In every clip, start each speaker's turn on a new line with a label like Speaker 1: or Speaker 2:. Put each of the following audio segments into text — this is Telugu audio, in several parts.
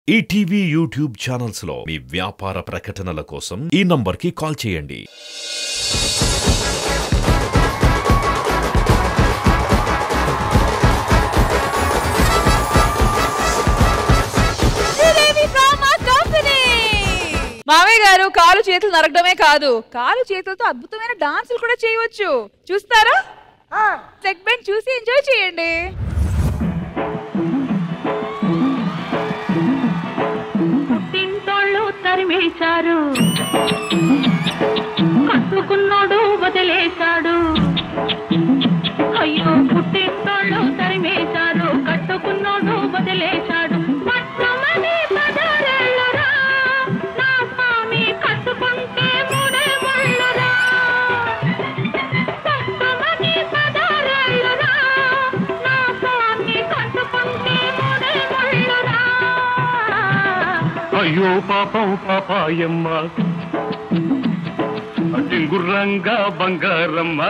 Speaker 1: ఈటీవీ యూట్యూబ్ ఛానల్స్ లో మీ వ్యాపార ప్రకటనల కోసం ఈ నంబర్కి కాల్ చేయండి
Speaker 2: శ్రీదేవి డ్రామా కంపెనీ మామయ్య గారు కాలు చేతులు నరకడమే కాదు కాలు చేతులతో అద్భుతమైన డాన్సులు కూడా చేయవచ్చు చూస్తారా సెగ్మెంట్ చూసి ఎంజాయ్ చేయండి
Speaker 3: పుట్టింటోళ్ళు తరిమేశారు కట్టుకున్నోడు వదిలేశాడు అయ్యో పుట్టింటోళ్ళు తరిమేశారు కట్టుకున్నోడు వదిలేశాడు పట్టమని పదారేళ్ళురా నా స్వామి కట్టుకుంటే మూడే ముళ్ళురా పట్టమని పదారేళ్ళురా నా స్వామి కట్టుకుంటే మూడే ముళ్ళురా
Speaker 4: అయ్యో పాపం పాపాయమ్మ టింగుర్రంగా బంగారమ్మ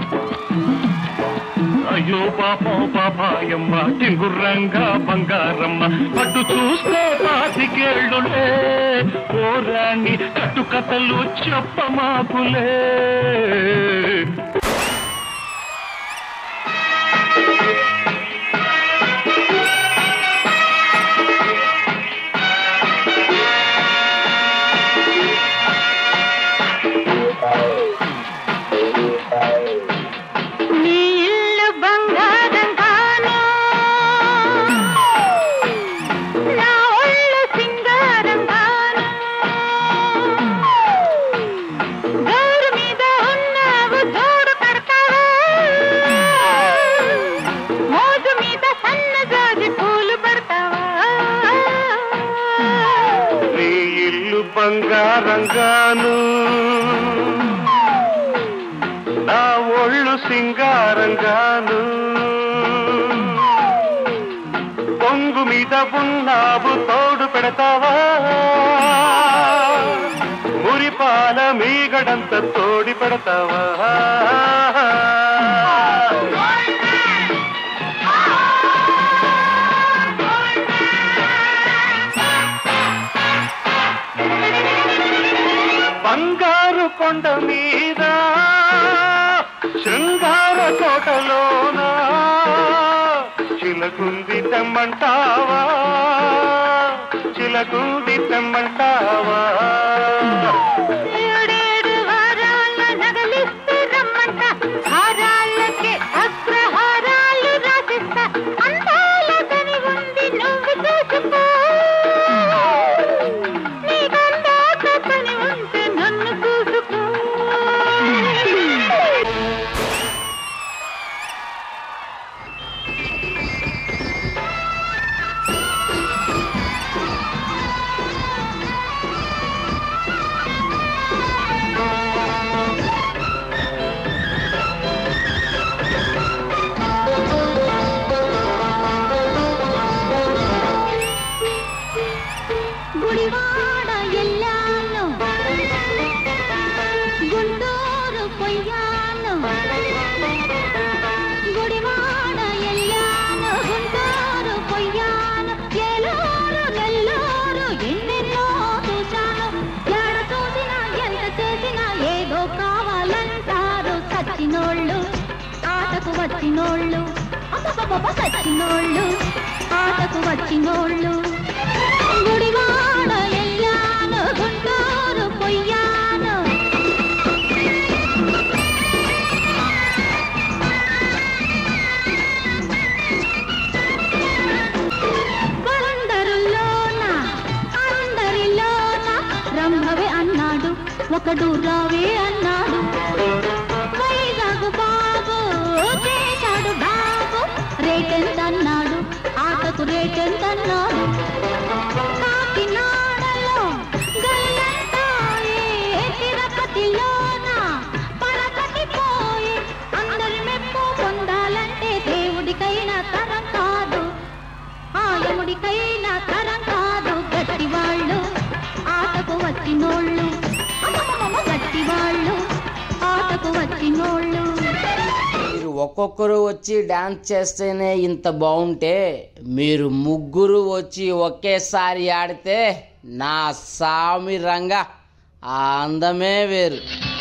Speaker 4: అయ్యో పాపం పాపాయమ్మ టింగుర్రంగా బంగారమ్మ పట్టు చూస్తే పాతికేళ్ళులే ఓరాణి కట్టుకథలు చెప్పమాకులే
Speaker 3: నీ ఇల్లు బంగారం కాను నా ఒళ్ళు సింగారం కాను గోరు మీద ఉన్నావు జోడు కడతావా మోజు మీద సన్నజాజి పూలు పడతావా
Speaker 4: నీ ఇల్లు బంగారంగాను నా ఒళ్ళు సింగారంగాను పొంగు మీద ఉన్నావు తోడు పెడతావా మురిపాల మీగడంత తోడి పెడతావా బంగారు కొండ మీద శృంగార తోటలోన చిలకుంది తెమ్మంటావా చిలకుంది తెమ్మంటావా
Speaker 3: ఏడేడు వారాల నగలిస్తే రమ్మంట హారాలకే అగ్రహారాలు రాసిస్తా అందాల కని ఉంది నువ్వు చూసుకో నీకందాక పని ఉంటే నన్ను చూసుకో గుడివాడ ఎల్లాను గుంటూరు పొయ్యాను గుడివాడ ఎల్లాను గుంటూరు పొయ్యాను ఏలూరు నెల్లూరు ఎన్నెన్నో చూశాను ఎడ చూసినా ఎంత చేసినా ఏదో కావాలంటారు సచ్చినోళ్ళు ఆటకు వచ్చినోళ్ళు అబ్బబ్బబ్బ సచ్చినోళ్ళు ఆటకు వచ్చినోళ్ళు గుడివాడ ఎల్లాను గుంటూరు పొయ్యాను కొందరులోన అందరిలోన రంభవే అన్నాడు ఒకడు రావే అన్నాడు వైజాగ్ బాబు చేశాడు బాబు రేటెంత అన్నాడు ఆటకు రేటెంత అన్నాడు కాకినాడలో గల్లంతాయే తిరుపతిలోన పరపతి పోయే అందరి మెప్పు పొందాలంటే దేవుడికైనా తరం కాదు ఆయముడికైనా తరం కాదు గట్టి వాళ్ళు ఆటకు వచ్చినోళ్ళు అమ్మమ్మమ్మ గట్టి వాళ్ళు ఆటకు
Speaker 5: ఒక్కొక్కరు వచ్చి డాన్స్ చేస్తేనే ఇంత బాగుంటే మీరు ముగ్గురు వచ్చి ఒకేసారి ఆడితే నా సామి రంగా ఆ అందమే వేరు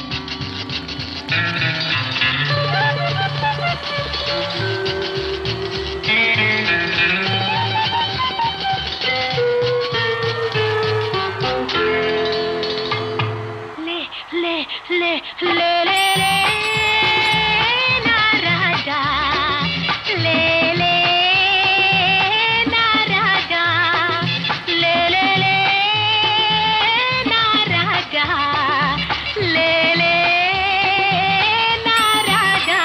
Speaker 3: లే లే లే లే లే లే నా రాజా లే లే నా రాజా లే లే లే నా రాజా లే లే నా రాజా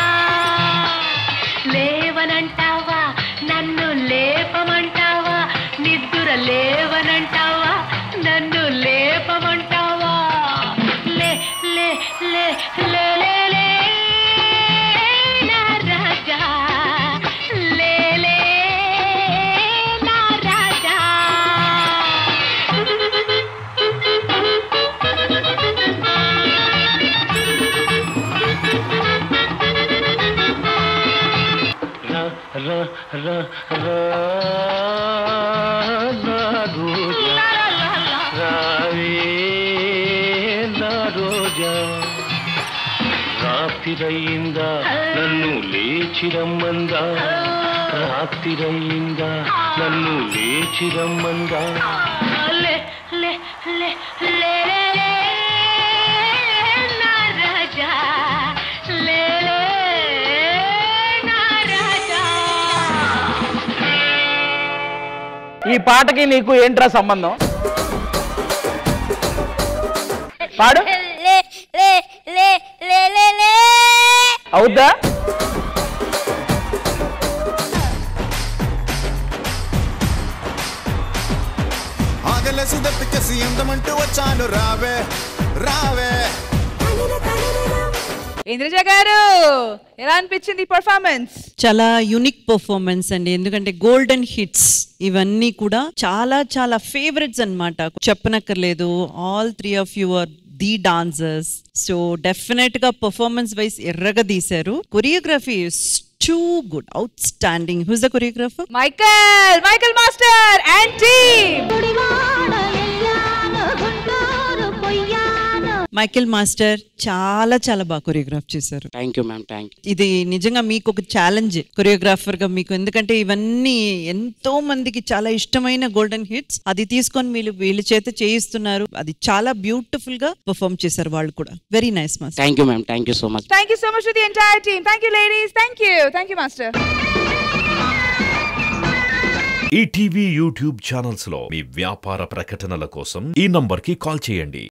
Speaker 3: లేవనంటావా నన్ను లేపమంటావా నిద్దుర లేవనంటావా నన్ను లేపమంటావా లే లే లే లే లే లే నా రాజా లే లే నా రాజా
Speaker 4: రా రా రా రా నా రోజా రావే నా రోజా రాత్రిరయిందా నన్ను లేచిరమ్మందా రాత్రిరయిందా నన్ను లేచిరమ్మందా
Speaker 3: లే లే లే లే లే లే నా రాజా లే లే నా రాజా
Speaker 6: ఈ పాటకి నీకు ఏంట్రా సంబంధం పాడు
Speaker 3: లే లే లే లే లే లే
Speaker 6: అవుద్దా
Speaker 7: ఆగలేసి దప్పికేసి అందమంటూ వచ్చాను రావే రావే
Speaker 2: ఇంద్రజ గారు ఎలా అనిపించింది పర్ఫార్మెన్స్
Speaker 8: చాలా యునిక్ పర్ఫార్మెన్స్ అండి ఎందుకంటే గోల్డెన్ హిట్స్ ఇవన్నీ కూడా చాలా చాలా ఫేవరెట్స్ అన్నమాట చెప్పనక్కర్లేదు all three of you are the dancers so డెఫినెట్ గా పర్ఫార్మెన్స్ వైస్ ఎర్రగా తీశారు choreography is too good outstanding who's the choreographer
Speaker 2: Michael Michael master and team
Speaker 3: Gudivada ఎల్లాను గుంటూరు పొయ్యాను
Speaker 8: మైకేల్ మాస్టర్ చాలా చాలా బాగా కొరియోగ్రాఫ్ చేశారు
Speaker 5: thank you ma'am thank you
Speaker 8: ఇది నిజంగా మీకు ఒక ఛాలెంజ్ కొరియోగ్రాఫర్ గా మీకు ఎందుకంటే ఇవన్నీ ఎంతో మందికి చాలా ఇష్టమైన గోల్డెన్ హిట్స్ అది తీసుకొని మీరు వీళ్ళ చేత చేయిస్తున్నారు అది చాలా బ్యూటిఫుల్ గా పర్ఫామ్ చేశారు వాళ్ళు కూడా very nice master
Speaker 5: thank you ma'am thank you so much
Speaker 2: thank you so much to the entire team thank you ladies thank you thank you master
Speaker 1: ETV YouTube channels లో మీ వ్యాపార ప్రకటనల కోసం ఈ నంబర్ కి కాల్ చేయండి